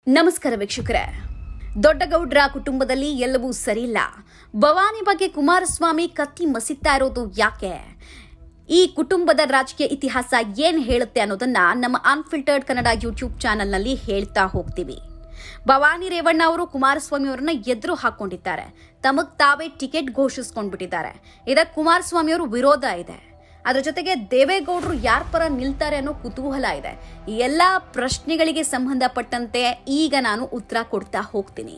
ನಮಸ್ಕಾರ ವೀಕ್ಷಕರೇ ದೊಡ್ಡಗೌಡ್ರ ಕುಟುಂಬದಲ್ಲಿ ಎಲ್ಲವೂ ಸರಿಯಿಲ್ಲ ಭವಾನಿ ಬಗ್ಗೆ ಕುಮಾರಸ್ವಾಮಿ ಕತ್ತಿ ಮಸಿತಾ ಇರೋದು ಯಾಕೆ ಈ ಕುಟುಂಬದ ರಾಜಕೀಯ ಇತಿಹಾಸ ಏನ್ ಹೇಳುತ್ತೆ ಅನ್ನೋದನ್ನ ನಮ್ಮ ಅನ್ಫಿಲ್ಟರ್ಡ್ ಕನ್ನಡ ಯೂಟ್ಯೂಬ್ ಚಾನೆಲ್ನಲ್ಲಿ ಹೇಳ್ತಾ ಹೋಗ್ತೀವಿ ಭವಾನಿ ರೇವಣ್ಣ ಅವರು ಕುಮಾರಸ್ವಾಮಿ ಅವರನ್ನ ಎದುರು ಹಾಕೊಂಡಿದ್ದಾರೆ ತಮಗ್ ತಾವೇ ಟಿಕೆಟ್ ಘೋಷಿಸ್ಕೊಂಡ್ಬಿಟ್ಟಿದ್ದಾರೆ ಇದಕ್ಕೆ ಕುಮಾರಸ್ವಾಮಿ ಅವರು ವಿರೋಧ ಇದೆ ಅದರ ಜೊತೆಗೆ ದೇವೇಗೌಡರು ಯಾರ ಪರ ನಿಲ್ತಾರೆ ಅನ್ನೋ ಕುತೂಹಲ ಇದೆ ಈ ಎಲ್ಲ ಪ್ರಶ್ನೆಗಳಿಗೆ ಸಂಬಂಧಪಟ್ಟಂತೆ ಈಗ ನಾನು ಉತ್ತರ ಕೊಡ್ತಾ ಹೋಗ್ತೀನಿ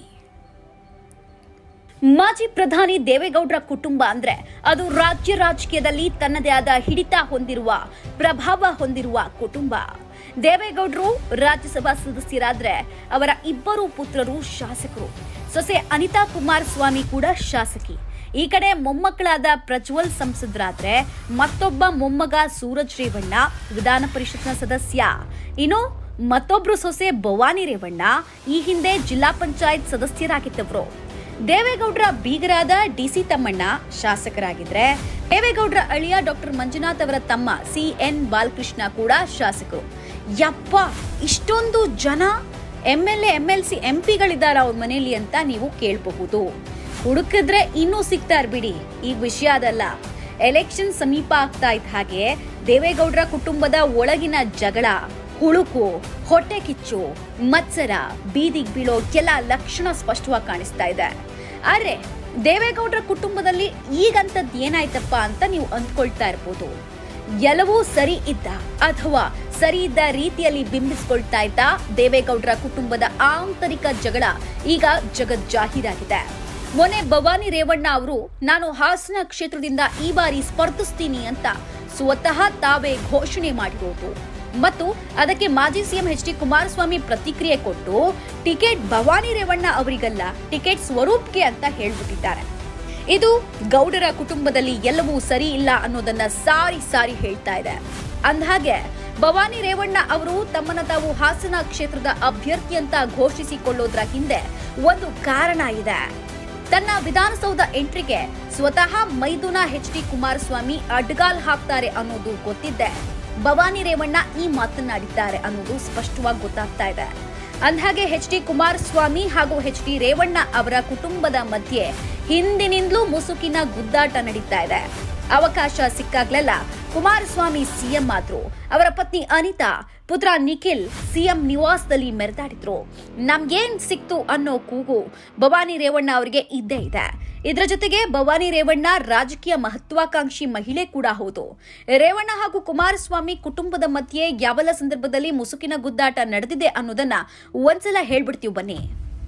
ಮಾಜಿ ಪ್ರಧಾನಿ ದೇವೇಗೌಡರ ಕುಟುಂಬ ಅಂದ್ರೆ ಅದು ರಾಜ್ಯ ರಾಜಕೀಯದಲ್ಲಿ ತನ್ನದೇ ಆದ ಹಿಡಿತ ಹೊಂದಿರುವ ಪ್ರಭಾವ ಹೊಂದಿರುವ ಕುಟುಂಬ ದೇವೇಗೌಡರು ರಾಜ್ಯಸಭಾ ಸದಸ್ಯರಾದ್ರೆ ಅವರ ಇಬ್ಬರು ಪುತ್ರರು ಶಾಸಕರು ಸೊಸೆ ಅನಿತಾ ಕುಮಾರಸ್ವಾಮಿ ಕೂಡ ಶಾಸಕಿ ಈ ಕಡೆ ಮೊಮ್ಮಕ್ಕಳಾದ ಪ್ರಜ್ವಲ್ ಸಂಸದರಾದ್ರೆ ಮತ್ತೊಬ್ಬ ಮೊಮ್ಮಗ ಸೂರಜ್ ರೇವಣ್ಣ ವಿಧಾನ ಪರಿಷತ್ನ ಸದಸ್ಯ ಇನ್ನು ಮತ್ತೊಬ್ರು ಸೊಸೆ ಭವಾನಿ ರೇವಣ್ಣ ಈ ಹಿಂದೆ ಜಿಲ್ಲಾ ಪಂಚಾಯತ್ ಸದಸ್ಯರಾಗಿದ್ದವರು ದೇವೇಗೌಡರ ಬೀಗರಾದ ಡಿಸಿ ತಮ್ಮಣ್ಣ ಶಾಸಕರಾಗಿದ್ರೆ ದೇವೇಗೌಡರ ಅಳಿಯ ಡಾಕ್ಟರ್ ಮಂಜುನಾಥ್ ಅವರ ತಮ್ಮ ಸಿ ಎನ್ ಬಾಲಕೃಷ್ಣ ಕೂಡ ಶಾಸಕರು ಯಪ್ಪ ಇಷ್ಟೊಂದು ಜನ M L M L C M ಪಿಗಳಿದ್ದಾರ ಅವ್ರ ಮನೆಯಲ್ಲಿ ಅಂತ ನೀವು ಕೇಳಬಹುದು ಹುಡುಕಿದ್ರೆ ಇನ್ನೂ ಸಿಗ್ತಾರ್ ಬಿಡಿ ಈ ವಿಷಯ ಅದಲ್ಲ ಎಲೆಕ್ಷನ್ ಸಮೀಪ ಆಗ್ತಾ ಇದ್ದ ಹಾಗೆ ದೇವೇಗೌಡರ ಕುಟುಂಬದ ಒಳಗಿನ ಜಗಳ ಹುಳುಕು ಹೊಟ್ಟೆ ಕಿಚ್ಚು ಮತ್ಸರ ಬೀದಿಗೆ ಬೀಳೋ ಕೆಲ ಲಕ್ಷಣ ಸ್ಪಷ್ಟವಾಗಿ ಕಾಣಿಸ್ತಾ ಇದೆ ಆದ್ರೆ ದೇವೇಗೌಡರ ಕುಟುಂಬದಲ್ಲಿ ಈಗಂತದ್ ಏನಾಯ್ತಪ್ಪ ಅಂತ ನೀವು ಅಂದ್ಕೊಳ್ತಾ ಇರ್ಬೋದು ಎಲ್ಲವೂ ಸರಿ ಇದ್ದ ಅಥವಾ ಸರಿ ಇದ್ದ ರೀತಿಯಲ್ಲಿ ಬಿಂಬಿಸ್ಕೊಳ್ತಾ ಇದ್ದ ದೇವೇಗೌಡರ ಕುಟುಂಬದ ಆಂತರಿಕ ಜಗಳ ಈಗ ಜಗಜ್ಜಾಹೀರಾಗಿದೆ ಮೊನ್ನೆ ಭವಾನಿ ರೇವಣ್ಣ ಅವರು ನಾನು ಹಾಸನ ಕ್ಷೇತ್ರದಿಂದ ಈ ಬಾರಿ ಸ್ಪರ್ಧಿಸ್ತೀನಿ ಅಂತ ಸ್ವತಃ ತಾವೇ ಘೋಷಣೆ ಮಾಡಿರೋದು ಮತ್ತು ಅದಕ್ಕೆ ಮಾಜಿ ಸಿಎಂ ಎಚ್ ಡಿ ಕುಮಾರಸ್ವಾಮಿ ಪ್ರತಿಕ್ರಿಯೆ ಕೊಟ್ಟು ಟಿಕೆಟ್ ಭವಾನಿ ರೇವಣ್ಣ ಅವರಿಗಲ್ಲ ಟಿಕೆಟ್ ಸ್ವರೂಪ್ಗೆ ಅಂತ ಹೇಳ್ಬಿಟ್ಟಿದ್ದಾರೆ ಇದು ಗೌಡರ ಕುಟುಂಬದಲ್ಲಿ ಎಲ್ಲವೂ ಸರಿ ಇಲ್ಲ ಅನ್ನೋದನ್ನ ಸಾರಿ ಸಾರಿ ಹೇಳ್ತಾ ಇದೆ ಅಂದಹಾಗೆ ಭವಾನಿ ರೇವಣ್ಣ ಅವರು ತಮ್ಮನ್ನ ತಾವು ಹಾಸನ ಕ್ಷೇತ್ರದ ಅಭ್ಯರ್ಥಿ ಅಂತ ಘೋಷಿಸಿಕೊಳ್ಳೋದ್ರ ಹಿಂದೆ ಒಂದು ಕಾರಣ ಇದೆ ತನ್ನ ವಿಧಾನಸೌಧ ಎಂಟ್ರಿಗೆ ಸ್ವತಃ ಮೈದುನ ಎಚ್ ಡಿ ಕುಮಾರಸ್ವಾಮಿ ಅಡ್ಗಾಲ್ ಹಾಕ್ತಾರೆ ಅನ್ನೋದು ಗೊತ್ತಿದ್ದೆ ಭವಾನಿ ರೇವಣ್ಣ ಈ ಮಾತನಾಡಿದ್ದಾರೆ ಅನ್ನೋದು ಸ್ಪಷ್ಟವಾಗಿ ಗೊತ್ತಾಗ್ತಾ ಇದೆ ಅಂದಹಾಗೆ ಎಚ್ ಡಿ ಕುಮಾರಸ್ವಾಮಿ ಹಾಗೂ ಎಚ್ ಡಿ ರೇವಣ್ಣ ಅವರ ಕುಟುಂಬದ ಮಧ್ಯೆ ಹಿಂದಿನಿಂದಲೂ ಮುಸುಕಿನ ಗುದ್ದಾಟ ನಡೀತಾ ಇದೆ ಅವಕಾಶ ಸಿಕ್ಕಾಗ್ಲೆಲ್ಲ ಕುಮಾರಸ್ವಾಮಿ ಸಿಎಂ ಆದ್ರು ಅವರ ಪತ್ನಿ ಅನಿತಾ ಪುತ್ರ ನಿಖಿಲ್ ಸಿಎಂ ನಿವಾಸದಲ್ಲಿ ಮೆರೆದಾಡಿದ್ರು ನಮ್ಗೇನ್ ಸಿಕ್ತು ಅನ್ನೋ ಕೂಗು ಭವಾನಿ ರೇವಣ್ಣ ಅವರಿಗೆ ಇದ್ದೇ ಇದೆ ಇದರ ಜೊತೆಗೆ ಭವಾನಿ ರೇವಣ್ಣ ರಾಜಕೀಯ ಮಹತ್ವಾಕಾಂಕ್ಷಿ ಮಹಿಳೆ ಕೂಡ ಹೌದು ರೇವಣ್ಣ ಹಾಗೂ ಕುಮಾರಸ್ವಾಮಿ ಕುಟುಂಬದ ಮಧ್ಯೆ ಯಾವೆಲ್ಲ ಸಂದರ್ಭದಲ್ಲಿ ಮುಸುಕಿನ ಗುದ್ದಾಟ ನಡೆದಿದೆ ಅನ್ನೋದನ್ನ ಒಂದ್ಸಲ ಹೇಳ್ಬಿಡ್ತೀವಿ ಬನ್ನಿ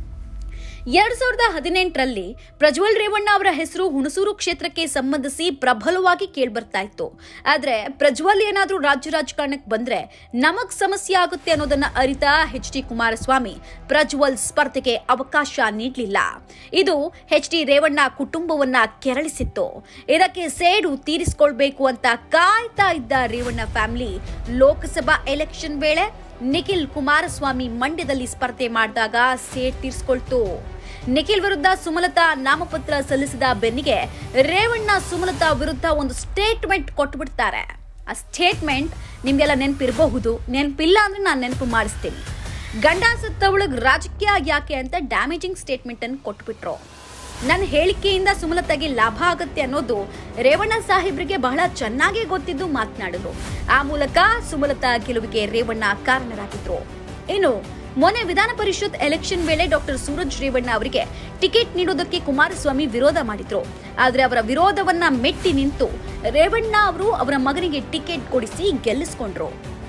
ಎರಡ್ ಸಾವಿರದ ಹದಿನೆಂಟರಲ್ಲಿ ಪ್ರಜ್ವಲ್ ರೇವಣ್ಣ ಅವರ ಹೆಸರು ಹುಣಸೂರು ಕ್ಷೇತ್ರಕ್ಕೆ ಸಂಬಂಧಿಸಿ ಪ್ರಬಲವಾಗಿ ಕೇಳ್ಬರ್ತಾ ಇತ್ತು ಆದ್ರೆ ಪ್ರಜ್ವಲ್ ಏನಾದ್ರೂ ರಾಜ್ಯ ರಾಜಕಾರಣಕ್ಕೆ ಬಂದ್ರೆ ನಮಗ್ ಸಮಸ್ಯೆ ಆಗುತ್ತೆ ಅನ್ನೋದನ್ನ ಅರಿತ ಎಚ್ ಡಿ ಕುಮಾರಸ್ವಾಮಿ ಪ್ರಜ್ವಲ್ ಸ್ಪರ್ಧೆಗೆ ಅವಕಾಶ ನೀಡಲಿಲ್ಲ ಇದು ಎಚ್ ಡಿ ರೇವಣ್ಣ ಕುಟುಂಬವನ್ನ ಕೆರಳಿಸಿತ್ತು ಇದಕ್ಕೆ ಸೇಡು ತೀರಿಸಿಕೊಳ್ಬೇಕು ಅಂತ ಕಾಯ್ತಾ ಇದ್ದ ರೇವಣ್ಣ ಫ್ಯಾಮಿಲಿ ಲೋಕಸಭಾ ಎಲೆಕ್ಷನ್ ವೇಳೆ ನಿಖಿಲ್ ಕುಮಾರಸ್ವಾಮಿ ಮಂಡ್ಯದಲ್ಲಿ ಸ್ಪರ್ಧೆ ಮಾಡಿದಾಗ ಸೇಡ್ ತೀರ್ಸ್ಕೊಳ್ತು ನಿಖಿಲ್ ವಿರುದ್ಧ ಸುಮಲತಾ ನಾಮಪತ್ರ ಸಲ್ಲಿಸಿದ ಬೆನ್ನಿಗೆ ರೇವಣ್ಣ ಸುಮಲತಾ ವಿರುದ್ಧ ಒಂದು ಸ್ಟೇಟ್ಮೆಂಟ್ ಕೊಟ್ಬಿಡ್ತಾರೆ ಆ ಸ್ಟೇಟ್ಮೆಂಟ್ ನಿಮ್ಗೆಲ್ಲ ನೆನಪಿರಬಹುದು ನೆನಪಿಲ್ಲ ಅಂದ್ರೆ ನಾನು ನೆನಪು ಮಾಡಿಸ್ತೀನಿ ಗಂಡ ಸತ್ತವಳಿಗೆ ರಾಜಕೀಯ ಯಾಕೆ ಅಂತ ಡ್ಯಾಮೇಜಿಂಗ್ ಸ್ಟೇಟ್ಮೆಂಟ್ ಅನ್ನು ಕೊಟ್ಬಿಟ್ರು ನನ್ನ ಹೇಳಿಕೆಯಿಂದ ಸುಮಲತಾಗೆ ಲಾಭ ಆಗುತ್ತೆ ಅನ್ನೋದು ರೇವಣ್ಣ ಸಾಹೇಬ್ರಿಗೆ ಬಹಳ ಚೆನ್ನಾಗಿ ಗೊತ್ತಿದ್ದು ಮಾತನಾಡಿದ್ರು ಆ ಮೂಲಕ ಸುಮಲತಾ ಗೆಲುವಿಗೆ ರೇವಣ್ಣ ಕಾರಣರಾಗಿದ್ರು ಇನ್ನು ಮೊನ್ನೆ ವಿಧಾನ ಪರಿಷತ್ ಎಲೆಕ್ಷನ್ ವೇಳೆ ಡಾಕ್ಟರ್ ಸೂರಜ್ ರೇವಣ್ಣ ಅವರಿಗೆ ಟಿಕೆಟ್ ನೀಡೋದಕ್ಕೆ ಕುಮಾರಸ್ವಾಮಿ ವಿರೋಧ ಮಾಡಿದ್ರು ಆದ್ರೆ ಅವರ ವಿರೋಧವನ್ನ ಮೆಟ್ಟಿ ನಿಂತು ರೇವಣ್ಣ ಅವರು ಅವರ ಮಗನಿಗೆ ಟಿಕೆಟ್ ಕೊಡಿಸಿ ಗೆಲ್ಲಿಸ್ಕೊಂಡ್ರು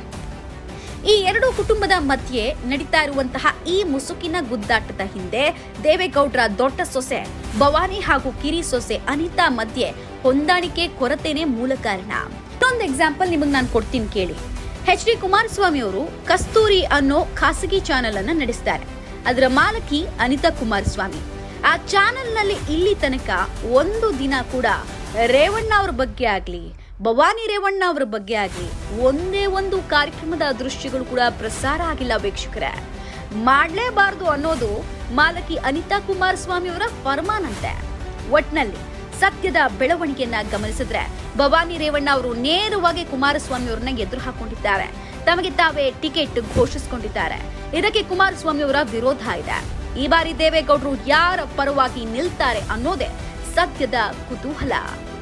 ಈ ಎರಡು ಕುಟುಂಬದ ಮಧ್ಯೆ ನಡೀತಾ ಇರುವಂತಹ ಈ ಮುಸುಕಿನ ಗುದ್ದಾಟದ ಹಿಂದೆ ದೇವೇಗೌಡರ ದೊಡ್ಡ ಸೊಸೆ ಭವಾನಿ ಹಾಗೂ ಕಿರಿ ಸೊಸೆ ಅನಿತಾ ಮಧ್ಯೆ ಹೊಂದಾಣಿಕೆ ಕೊರತೆನೇ ಮೂಲ ಕಾರಣ ಇನ್ನೊಂದು ಎಕ್ಸಾಂಪಲ್ ನಿಮಗೆ ನಾನು ಕೊಡ್ತೀನಿ ಕೇಳಿ ಎಚ್ ಡಿ ಕುಮಾರಸ್ವಾಮಿ ಅವರು ಕಸ್ತೂರಿ ಅನ್ನೋ ಖಾಸಗಿ ಚಾನೆಲ್ ಅನ್ನ ನಡೆಸ್ತಾರೆ ಅದರ ಮಾಲಕಿ ಅನಿತಾ ಕುಮಾರಸ್ವಾಮಿ ಆ ಚಾನೆಲ್ ನಲ್ಲಿ ಇಲ್ಲಿ ತನಕ ಒಂದು ದಿನ ಕೂಡ ರೇವಣ್ಣ ಅವ್ರ ಬಗ್ಗೆ ಆಗ್ಲಿ ಭವಾನಿ ರೇವಣ್ಣ ಅವರ ಬಗ್ಗೆ ಆಗಲಿ ಒಂದೇ ಒಂದು ಕಾರ್ಯಕ್ರಮದ ದೃಶ್ಯಗಳು ಕೂಡ ಪ್ರಸಾರ ಆಗಿಲ್ಲ ವೀಕ್ಷಕರೇ ಮಾಡಲೇಬಾರದು ಅನ್ನೋದು ಮಾಲಕಿ ಅನಿತಾ ಕುಮಾರಸ್ವಾಮಿ ಅವರ ಫರ್ಮಾನಂತೆ ಒಟ್ನಲ್ಲಿ ಸತ್ಯದ ಬೆಳವಣಿಗೆಯನ್ನ ಗಮನಿಸಿದ್ರೆ ಭವಾನಿ ರೇವಣ್ಣ ಅವರು ನೇರವಾಗಿ ಕುಮಾರಸ್ವಾಮಿ ಅವರನ್ನ ಎದುರು ಹಾಕೊಂಡಿದ್ದಾರೆ ತಮಗೆ ತಾವೇ ಟಿಕೆಟ್ ಘೋಷಿಸಿಕೊಂಡಿದ್ದಾರೆ ಇದಕ್ಕೆ ಕುಮಾರಸ್ವಾಮಿ ಅವರ ವಿರೋಧ ಇದೆ ಈ ಬಾರಿ ದೇವೇಗೌಡರು ಯಾರ ಪರವಾಗಿ ನಿಲ್ತಾರೆ ಅನ್ನೋದೇ ಸದ್ಯದ ಕುತೂಹಲ